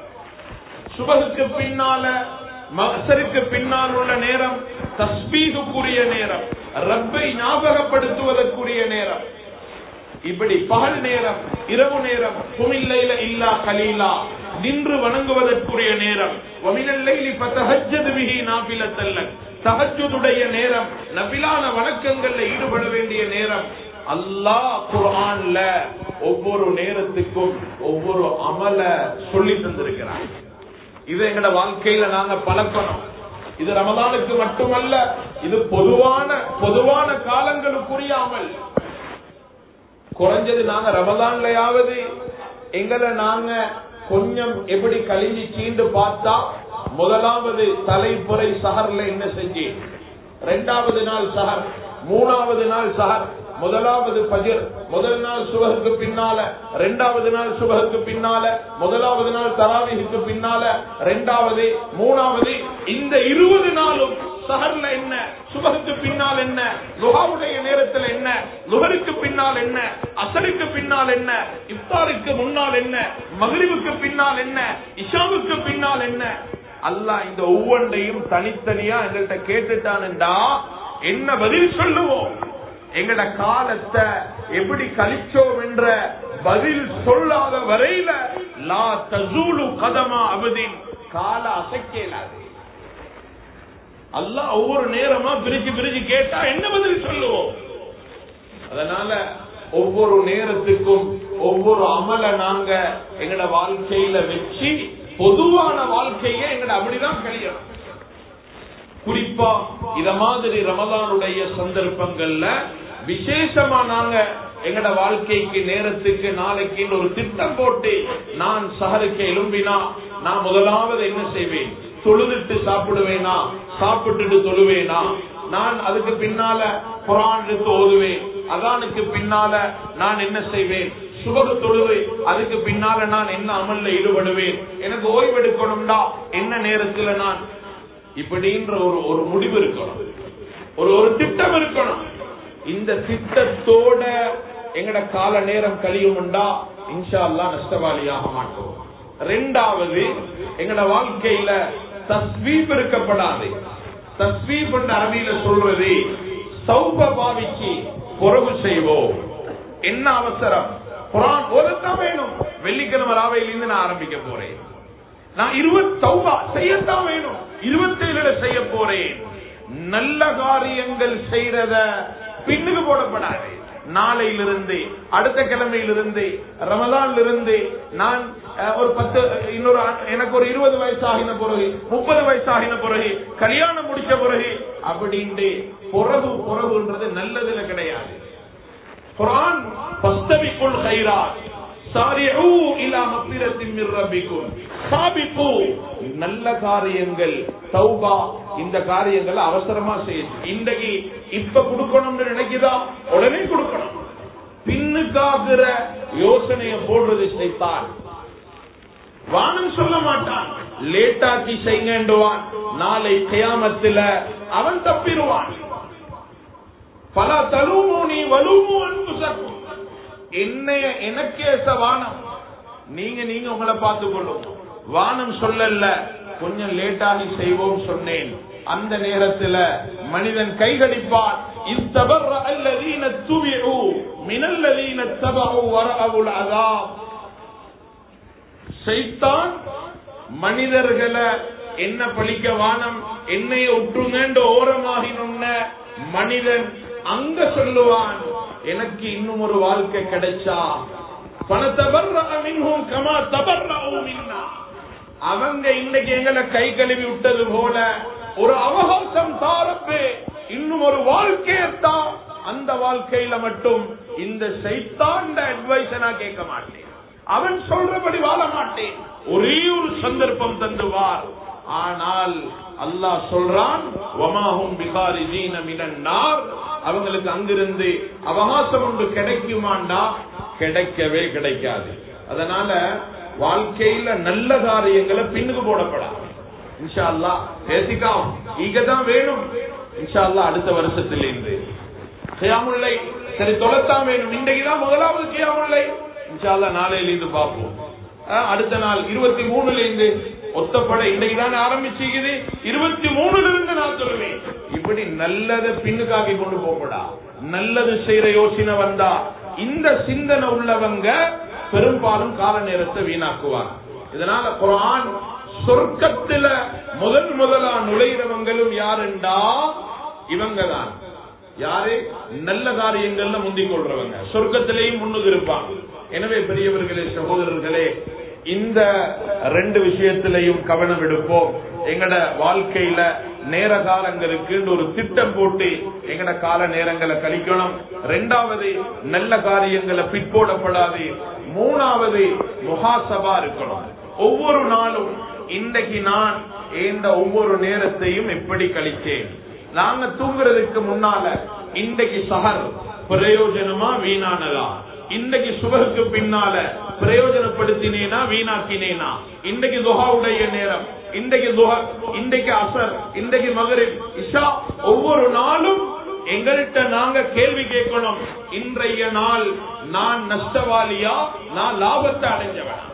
சுபகுக்கு பின்னால மகசருக்கு பின்னால் உள்ள நேரம் தஸ்பீகுக்குரிய நேரம் ரப்பை ஞாபகப்படுத்துவதற்குரிய நேரம் இப்படி பகல் நேரம் இரவு நேரம் குமில்லைல இல்லா கலீலா நின்று வணங்குவதற்குரிய நேரம் வமினல்லைலி பத்தஹஜ்ஜது பிஹி நாஃபிலத்தல்ல தஹஜ்ஜுடைய நேரம் நபிலான வணக்கங்கள்ல ஈடுபட வேண்டிய நேரம் அல்லாஹ் குர்ஆன்ல ஒவ்வொரு நேரத்துக்கும் ஒவ்வொரு அமல சொல்லி தந்திருக்கிறான் இது எங்கட வாழ்க்கையில நாங்க பழக்கணும் இது ரமதானுக்கு மட்டுமல்ல இது பொதுவான பொதுவான காலங்களுக்குரிய அமல் குறைஞ்சது நாங்க ரமதான்லயாவது எங்களை நாங்க கொஞ்சம் எப்படி கழிஞ்சு சீண்டு பார்த்தா முதலாவது தலைப்புறை சஹர்ல என்ன செஞ்சு ரெண்டாவது நாள் சஹர் மூணாவது நாள் சஹர் முதலாவது பஜர் முதல் நாள் சுபகுக்கு பின்னால ரெண்டாவது நாள் சுபகுக்கு பின்னால முதலாவது நாள் தராவிக்கு பின்னால ரெண்டாவது மூணாவது இந்த இருபது நாளும் சஹர்ல என்ன சுபகுக்கு பின்னால் என்ன லுகாவுடைய நேரத்தில் என்ன லுகருக்கு பின்னால் என்ன அசருக்கு பின்னால் என்ன இஃப்தாருக்கு முன்னால் என்ன மகிழ்வுக்கு பின்னால் என்ன இஷாவுக்கு பின்னால் என்ன அல்லாஹ் இந்த ஒவ்வொன்றையும் தனித்தனியா எங்கள்கிட்ட கேட்டுட்டானுண்டா என்ன பதில் சொல்லுவோம் எங்கட காலத்தை எப்படி கழிச்சோம் என்ற பதில் சொல்லாத வரையில லா தசூலு கதமா அபதின் கால அசைக்கலாது அல்லாஹ் ஒவ்வொரு நேரமா பிரிச்சு பிரிச்சு கேட்டா என்ன பதில் சொல்லுவோம் அதனால ஒவ்வொரு நேரத்துக்கும் ஒவ்வொரு அமல நாங்க எங்கட வாழ்க்கையில வச்சு பொதுவான வாழ்க்கையை எங்கட அப்படிதான் கழியணும் குறிப்பா இத மாதிரி ரமதானுடைய சந்தர்ப்பங்கள்ல விசேஷமா நாங்க எங்கட வாழ்க்கைக்கு நேரத்துக்கு நாளைக்கு ஒரு திட்டம் போட்டு நான் சஹருக்கு எழும்பினா நான் முதலாவது என்ன செய்வேன் தொழுதுட்டு சாப்பிடுவேனா சாப்பிட்டுட்டு தொழுவேனா நான் அதுக்கு பின்னால குரான் எடுத்து ஓதுவேன் அதானுக்கு பின்னால நான் என்ன செய்வேன் சுபக தொழுவை அதுக்கு பின்னால நான் என்ன அமல்ல ஈடுபடுவேன் எனக்கு ஓய்வெடுக்கணும்டா என்ன நேரத்துல நான் இப்படின்ற ஒரு ஒரு முடிவு இருக்கணும் ஒரு ஒரு திட்டம் இருக்கணும் இந்த திட்டத்தோட எங்கட கால நேரம் கழியும்டா இன்ஷா அல்லா நஷ்டவாளியாக மாட்டோம் ரெண்டாவது எங்கட வாழ்க்கையில தஸ்வீப் இருக்கப்படாது தஸ்வீப் என்ற அரபியில சொல்றது சௌப பாவிக்கு பொறவு செய்வோம் என்ன அவசரம் குரான் ஓதத்தான் வேணும் வெள்ளிக்கிழமை ராவையிலிருந்து நான் ஆரம்பிக்க போறேன் நான் இருபத்தி சௌபா செய்யத்தான் வேணும் இருபத்தேழுல செய்ய போறேன் நல்ல காரியங்கள் செய்யறத பின்னுக்கு போடப்படாது நாளையிலிருந்து அடுத்த கிழமையிலிருந்து ரமலான்ல இருந்து நான் அஹ், ஒரு பத்து இன்னொரு ஆண்டு- எனக்கு ஒரு இருபது வயசு ஆகின பிறகு முப்பது வயசு ஆகின பிறகு கல்யாணம் முடிச்ச பிறகு அப்படின்ட்டு புறவு புறவுன்றது நல்லதுல கிடையாது குரான் பஸ்தபிக்குள் கைராத் சாரிஉ இலா மக்ஃபிரத்தின் மின் ரப்பிக்கும் சாபிகு நல்ல காரியங்கள் தௌபா இந்த காரியங்களை அவசரமா செய்யுது இன்றைக்கு இப்ப கொடுக்கணும்னு நினைக்குதா உடனே கொடுக்கணும் பின்னுக்காகிற யோசனையை போடுறது செய்தான் வானம் சொல்ல மாட்டான் லேட்டாக்கி செய்யுங்கண்டுவான் நாளை கியாமத்துல அவன் தப்பிடுவான் பல தழுமோனி வலுமோ அன்பு சக்கும் என்னைய எனக்கேச வானம் நீங்க நீங்க உங்களை பார்த்துக் கொள்ளும் வானம் சொல்லல கொஞ்சம் லேட்டாகி செய்வோம் சொன்னேன் அந்த நேரத்துல மனிதன் கைகடிப்பான் இத்தபர் அல்லதீன துவிஉ மினல்லதீன தபஉ வரஅவுல் அதாப் சைத்தான் மனிதர்களை என்ன பழிக்க வானம் என்னைய உற்றுங்கன்ற ஓரமாகினுன்ன மனிதன் அங்க சொல்லுவான் எனக்கு இன்னும் ஒரு வாழ்க்கை கிடைச்சா பணத்தபர்மின்ஹும் கமா தபர்ரவும் மின்னா அவங்க இன்னைக்கு எங்களை கை கழுவி விட்டது போல ஒரு அவகாசம் தாரப்பே இன்னும் ஒரு வாழ்க்கையத்தான் அந்த வாழ்க்கையில மட்டும் இந்த சைத்தாண்ட அட்வைஸ நான் கேட்க மாட்டேன் அவன் சொல்றபடி வாழ மாட்டேன் ஒரே ஒரு சந்தர்ப்பம் தந்துவார் ஆனால் அல்லாஹ் சொல்றான் வமாஹும் பிகாரிஜீன மினன் நார் அவங்களுக்கு அங்கிருந்து அவகாசம் ஒன்று கிடைக்குமாண்டா கிடைக்கவே கிடைக்காது அதனால வாழ்க்கையில நல்ல காரியங்களை பின்னுக்கு போடப்படாது இன்ஷா அல்லா பேசிக்காம் ஈகதான் வேணும் இன்ஷா அல்லா அடுத்த வருஷத்திலிருந்து கியாமுல்லை சரி தொலைத்தான் வேணும் இன்றைக்குதான் முதலாவது கியாமுல்லை இன்ஷால்லா நாளையில இருந்து பார்ப்போம் அஹ், அடுத்த நாள் இருபத்தி மூணுல இருந்து ஒத்தப்பட இன்னைக்கு தானே ஆரம்பிச்சுக்குது இருபத்தி மூணுல இருந்து நான் சொல்லுவேன் இப்படி நல்லதை பின்னுக்காக்கி கொண்டு போகப்படா நல்லது செய்யற யோசனை வந்தா இந்த சிந்தனை உள்ளவங்க பெரும்பாலும் கால நேரத்தை வீணாக்குவாங்க இதனால குரான் சொர்க்கத்துல முதன் முதலா நுழைகிறவங்களும் யாருண்டா இவங்க தான் யாரு நல்ல காரியங்கள்ல முந்திக் கொள்றவங்க சொர்க்கத்திலேயும் முன்னுக்கு இருப்பாங்க எனவே பெரியவர்களே சகோதரர்களே இந்த ரெண்டு விஷயத்திலையும் கவனம் எடுப்போம் எங்கட வாழ்க்கையில நேர காலங்களுக்கு ஒரு திட்டம் போட்டு எங்கட கால நேரங்களை கழிக்கணும் ரெண்டாவது நல்ல காரியங்களை பிற்போடப்படாது மூணாவது முகாசபா இருக்கணும் ஒவ்வொரு நாளும் இன்றைக்கு நான் இந்த ஒவ்வொரு நேரத்தையும் எப்படி கழிச்சேன் நாங்க தூங்குறதுக்கு முன்னால இன்றைக்கு சஹர் பிரயோஜனமா வீணானதா இன்றைக்கு சுபகுக்கு பின்னால பிரயோஜனப்படுத்தினேனா வீணாக்கினேனா இன்றைக்கு துஹாவுடைய நேரம் இன்றைக்கு துஹா இன்றைக்கு அசர் இன்றைக்கு மகரிப் இஷா ஒவ்வொரு நாளும் எங்கள்கிட்ட நாங்க கேள்வி கேட்கணும் இன்றைய நாள் நான் நஷ்டவாளியா நான் லாபத்தை அடைஞ்சவன்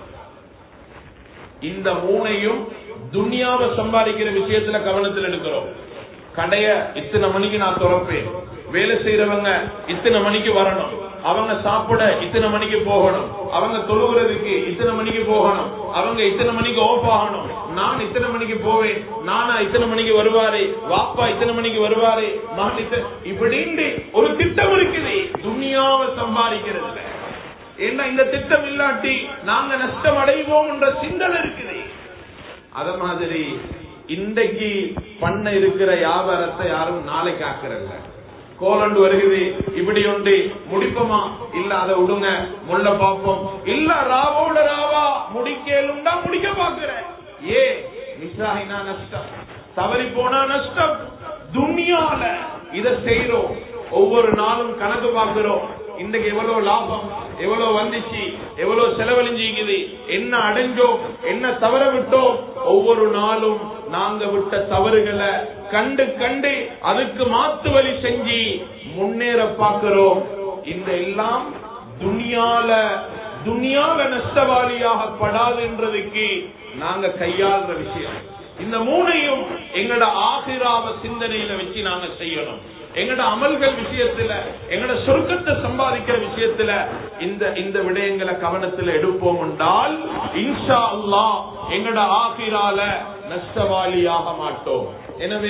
இந்த மூணையும் துனியாவை சம்பாதிக்கிற விஷயத்துல கவனத்தில் எடுக்கிறோம் கடைய இத்தனை மணிக்கு நான் திறப்பேன் வேலை செய்யறவங்க இத்தனை மணிக்கு வரணும் அவங்க சாப்பிட இத்தனை மணிக்கு போகணும் அவங்க தொழுகிறதுக்கு இத்தனை மணிக்கு போகணும் அவங்க இத்தனை மணிக்கு ஓஃப் ஆகணும் நான் இத்தனை மணிக்கு போவேன் நானா இத்தனை மணிக்கு வருவாரு வாப்பா இத்தனை மணிக்கு வருவாரு மகன் இத்தனை இப்படின்னு ஒரு திட்டம் இருக்குது துனியாவை சம்பாதிக்கிறதுல ஏன்னா இந்த திட்டம் இல்லாட்டி நாங்க நஷ்டம் அடைவோம் என்ற சிந்தனை இருக்குது அத மாதிரி இன்றைக்கு பண்ண இருக்கிற வியாபாரத்தை யாரும் நாளைக்கு ஆக்குறல்ல கோலண்டு வருகுது இப்படி உண்டு முடிப்போமா இல்ல அதை விடுங்க முள்ள பாப்போம் இல்ல ராவோட ராவா முடிக்கலுண்டா முடிக்க பாக்குறேன் ஏ மிஸ் ஆகினா நஷ்டம் தவறி போனா நஷ்டம் துனியால இத செய்யறோம் ஒவ்வொரு நாளும் கணக்கு பார்க்கிறோம் இன்றைக்கு எவ்வளவு லாபம் எவ்வளவு வந்துச்சு எவ்வளவு செலவழிஞ்சிக்குது என்ன அடைஞ்சோம் என்ன தவற விட்டோம் ஒவ்வொரு நாளும் நாங்க விட்ட தவறுகளை கண்டு கண்டு அதுக்கு மாத்து வழி செஞ்சு முன்னேற பார்க்கிறோம் இந்த எல்லாம் துனியால துனியால நஷ்டவாளியாக படாதுன்றதுக்கு நாங்க கையாளுற விஷயம் இந்த மூணையும் எங்கட ஆகிராவ சிந்தனையில வச்சு நாங்க செய்யணும் எங்கட அமல்கள் விஷயத்துல எங்கட சொர்க்கத்தை சம்பாதிக்கிற விஷயத்துல இந்த இந்த விடயங்களை கவனத்துல எடுப்போம் என்றால் இன்ஷா அல்லாஹ் எங்கட ஆகிரால நஷ்டவாளியாக மாட்டோம் எனவே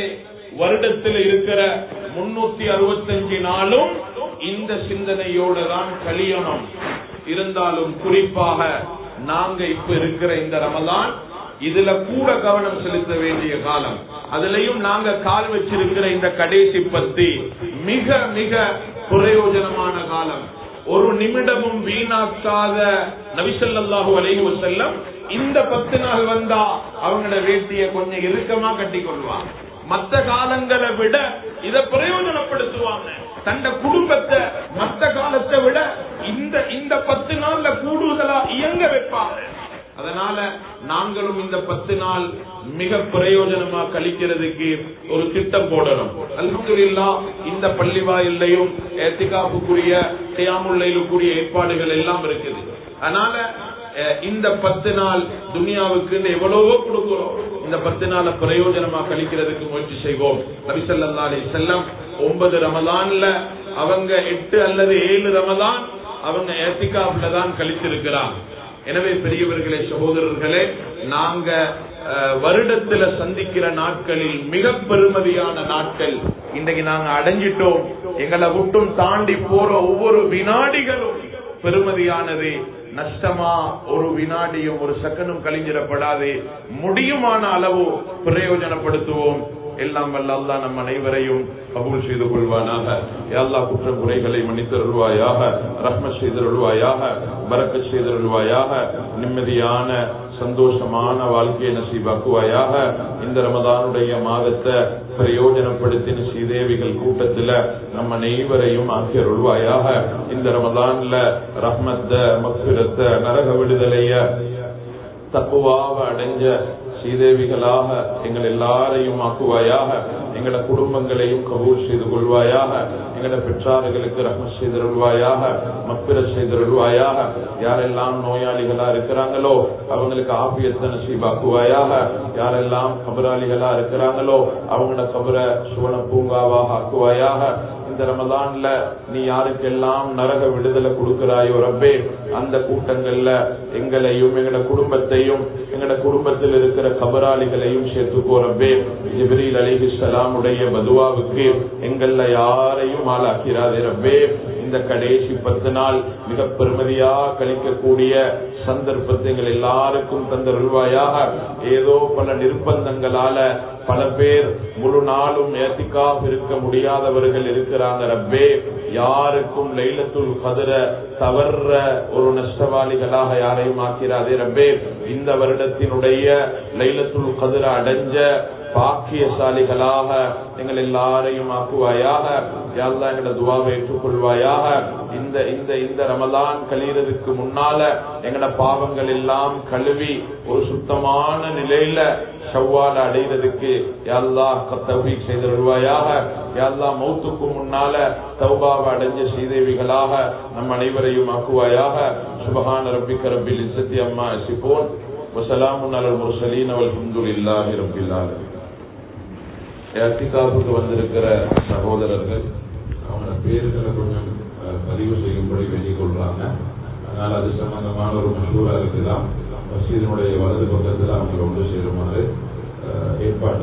வருடத்தில் இருக்கிற முன்னூத்தி அறுபத்தஞ்சு நாளும் இந்த சிந்தனையோட தான் கலியணும் இருந்தாலும் குறிப்பாக நாங்க இப்ப இருக்கிற இந்த ரமலான் இதுல கூட கவனம் செலுத்த வேண்டிய காலம் அதுலயும் நாங்க கால் வச்சிருக்கிற இந்த கடைசி பத்தி மிக மிக பிரயோஜனமான காலம் ஒரு நிமிடமும் வீணாக்காத நபிசல்லாஹு அலைஹி வஸல்லம் இந்த பத்து நாள் வந்தா அவங்களோட வேட்டிய கொஞ்சம் இறுக்கமா கட்டி கொள்வாங்க மத்த காலங்களை விட இத பிரயோஜனப்படுத்துவாங்க தண்ட குடும்பத்தை மத்த காலத்தை விட இந்த இந்த பத்து நாள்ல கூடுதலா இயங்க வைப்பாங்க அதனால நாங்களும் இந்த பத்து நாள் மிக பிரயோஜனமா கழிக்கிறதுக்கு ஒரு திட்டம் போடணும் அல்ஹம்துலில்லா இந்த பள்ளி வாயிலையும் ஏத்திகாப்புக்குரிய தியாமுள்ளையிலுக்குரிய ஏற்பாடுகள் எல்லாம் இருக்குது அதனால அஹ், இந்த பத்து நாள் துனியாவுக்கு எவ்வளவோ கொடுக்கிறோம் இந்த பத்து நாள பிரயோஜனமா கழிக்கிறதுக்கு முயற்சி செய்வோம் நபிசல்லா அலி செல்லம் ஒன்பது ரமலான்ல அவங்க எட்டு அல்லது ஏழு ரமலான் அவங்க ஏத்திகாப்ல தான் கழித்திருக்கிறாங்க எனவே பெரியவர்களே சகோதரர்களே நாங்க அஹ், வருடத்துல சந்திக்கிற நாட்களில் மிக பெருமதியான நாட்கள் இன்றைக்கு நாங்க அடைஞ்சிட்டோம் எங்களை விட்டும் தாண்டி போற ஒவ்வொரு வினாடிகளும் பெருமதியானது நஷ்டமா ஒரு வினாடியும் ஒரு செகண்டும் கழிஞ்சிடப்படாது முடியுமான அளவு பிரயோஜனப்படுத்துவோம் எல்லாம் வல்ல அல்லாஹ் நம் அனைவரையும் கபூல் செய்து கொள்வானாக யா அல்லாஹ் குற்ற குறைகளை மன்னித்தருள்வாயாக ரஹ்மத் செய்தருள்வாயாக பரக்க செய்தருள்வாயாக நிம்மதியான சந்தோஷமான வாழ்க்கையை நசீபாக்குவாயாக இந்த ரமதானுடைய மாதத்தை பிரயோஜனப்படுத்தின ஸ்ரீதேவிகள் கூட்டத்துல நம்ம அனைவரையும் ஆக்கியருள்வாயாக இந்த ரமதான்ல ரஹ்மத்த மக்பிரத்த நரக விடுதலைய தப்புவாக அடைஞ்ச ஸ்ரீதேவிகளாக எங்கள் எல்லாரையும் ஆக்குவாயாக எங்களோட குடும்பங்களையும் கபூல் செய்து கொள்வாயாக எங்களோட பெற்றார்களுக்கு ரஹ்மத் செய்தருள்வாயாக மப்பிர செய்தருள்வாயாக யாரெல்லாம் நோயாளிகளா இருக்கிறாங்களோ அவங்களுக்கு ஆபியத்தை நசீபாக்குவாயாக யாரெல்லாம் கபராளிகளா இருக்கிறாங்களோ அவங்களோட கபரை சுவன பூங்காவாக ஆக்குவாயாக இந்த ரமதான்ல நீ யாருக்கெல்லாம் நரக விடுதலை கொடுக்கிறாயோ ரப்பே அந்த கூட்டங்கள்ல எங்களையும் எங்கட குடும்பத்தையும் எங்கட குடும்பத்தில் இருக்கிற கபராளிகளையும் சேர்த்துக்கோ ரப்பே ஜிப்ரீல் அலிஹிஸ்லாம் உடைய பதுவாவுக்கு எங்கள்ல யாரையும் ஆளாக்கிறாதே ரப்பே இந்த கடைசி பத்து நாள் மிக பெருமதியா கழிக்கக்கூடிய சந்தர்ப்பத்தை எங்கள் எல்லாருக்கும் தந்தருள்வாயாக ஏதோ பல நிர்பந்தங்களால பல பேர் முழு நாளும் ஏத்திக்காக இருக்க முடியாதவர்கள் இருக்கிறாங்க ரப்பே யாருக்கும் லைலத்துல் கதிர தவற ஒரு நஷ்டவாளிகளாக யாரையும் ஆக்கிறாதே ரப்பே இந்த வருடத்தினுடைய லைலத்துல் கதிர அடைஞ்ச பாக்கியசாலிகளாக எங்கள் எல்லாரையும் ஆக்குவாயாக யாழ்லா எங்களோட துவாவை ஏற்றுக்கொள்வாயாக இந்த இந்த இந்த ரமலான் கழியறதுக்கு முன்னால எங்களோட பாவங்கள் எல்லாம் கழுவி ஒரு சுத்தமான நிலையில செவ்வால அடைகிறதுக்கு யாழ்லா தௌபி செய்து வருவாயாக யாழ்லா மௌத்துக்கு முன்னால தௌபாவை அடைஞ்ச ஸ்ரீதேவிகளாக நம் அனைவரையும் ஆக்குவாயாக சுபகான ரப்பிக்க ரப்பில் இசத்தி அம்மா சிப்போன் வசலாமுன் அலல் முர்சலீன் அல்ஹம்துலில்லாஹி ரப்பில் ஆலமீன் ஏத்திகாப்புக்கு வந்திருக்கிற சகோதரர்கள் அவங்க பேர்களை கொஞ்சம் அஹ், பதிவு செய்யும்படி வேண்டிக் கொள்றாங்க அதனால அது சம்பந்தமான ஒரு மசூரா இருக்குதான் மசீதனுடைய வலது பக்கத்தில் அவங்க ஒன்று சேருமாறு அஹ், ஏற்பாடு